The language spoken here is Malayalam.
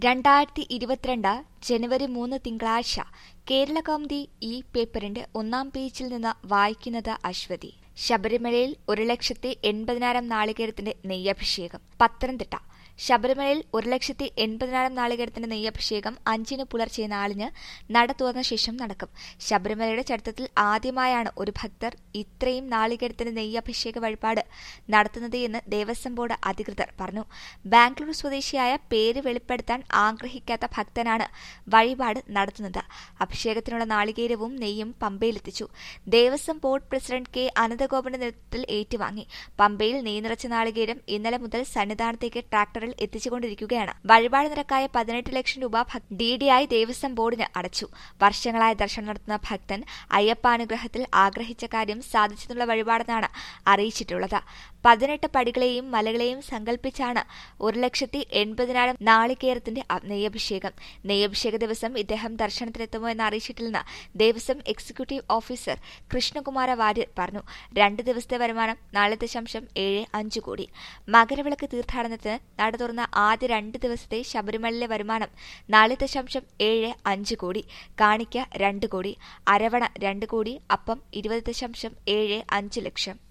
രണ്ടായിരത്തി ഇരുപത്തിരണ്ട് ജനുവരി മൂന്ന് തിങ്കളാഴ്ച കേരള കൗമുദി ഈ പേപ്പറിന്റെ ഒന്നാം പേജിൽ നിന്ന് വായിക്കുന്നത് അശ്വതി ശബരിമലയിൽ ഒരു ലക്ഷത്തി എൺപതിനായിരം നാളികേരത്തിന്റെ നെയ്യഭിഷേകം പത്തനംതിട്ട ശബരിമലയിൽ ഒരു ലക്ഷത്തി എൺപതിനായിരം നാളികേരത്തിന്റെ നെയ്യഭിഷേകം അഞ്ചിന് പുലർച്ചെ നാലിന് നട തുറന്ന ശേഷം നടക്കും ശബരിമലയുടെ ചരിത്രത്തിൽ ആദ്യമായാണ് ഒരു ഭക്തർ ഇത്രയും നാളികേരത്തിന്റെ നെയ്യഭിഷേക വഴിപാട് നടത്തുന്നത് എന്ന് ദേവസ്വം ബോർഡ് അധികൃതർ പറഞ്ഞു ബാംഗ്ലൂർ സ്വദേശിയായ പേര് വെളിപ്പെടുത്താൻ ആഗ്രഹിക്കാത്ത ഭക്തനാണ് വഴിപാട് നടത്തുന്നത് അഭിഷേകത്തിനുള്ള നാളികേരവും നെയ്യും പമ്പയിലെത്തിച്ചു ദേവസ്വം ബോർഡ് പ്രസിഡന്റ് കെ അനന്തഗോപന്റെ നേതൃത്വത്തിൽ ഏറ്റുവാങ്ങി പമ്പയിൽ നെയ്യ് നിറച്ച നാളികേരം ഇന്നലെ മുതൽ സന്നിധാനത്തേക്ക് ട്രാക്ടറിൽ എത്തിച്ചുകൊണ്ടിരിക്കുകയാണ് വഴിപാട് നിരക്കായ പതിനെട്ട് ലക്ഷം രൂപ ഡി ഡി ആയി ദേവസ്വം ബോർഡിന് അടച്ചു വർഷങ്ങളായി ദർശനം നടത്തുന്ന ഭക്തൻ അയ്യപ്പാനുഗ്രഹത്തിൽ ആഗ്രഹിച്ച കാര്യം സാധിച്ചെന്നുള്ള വഴിപാടെന്നാണ് അറിയിച്ചിട്ടുള്ളത് പതിനെട്ട് പടികളെയും മലകളെയും സങ്കല്പിച്ചാണ് ഒരു ലക്ഷത്തി എൺപതിനായിരം നാളികേരത്തിന്റെ നെയ്യഭിഷേകം നെയ്യഭിഷേക ദിവസം ഇദ്ദേഹം ദർശനത്തിനെത്തുമോ എന്ന് അറിയിച്ചിട്ടില്ലെന്ന് ദേവസ്വം എക്സിക്യൂട്ടീവ് ഓഫീസർ കൃഷ്ണകുമാര വാര്യർ പറഞ്ഞു രണ്ട് ദിവസത്തെ വരുമാനം നാല് ദശാംശം ഏഴ് അഞ്ച് കോടി മകരവിളക്ക് തീർത്ഥാടനത്തിന് നട തുറന്ന ആദ്യ രണ്ട് ദിവസത്തെ ശബരിമലയിലെ വരുമാനം നാല് ദശാംശം ഏഴ് അഞ്ച് കോടി കാണിക്ക രണ്ട് കോടി അരവണ രണ്ട് കോടി അപ്പം ഇരുപത് ദശാംശം ഏഴ് അഞ്ച് ലക്ഷം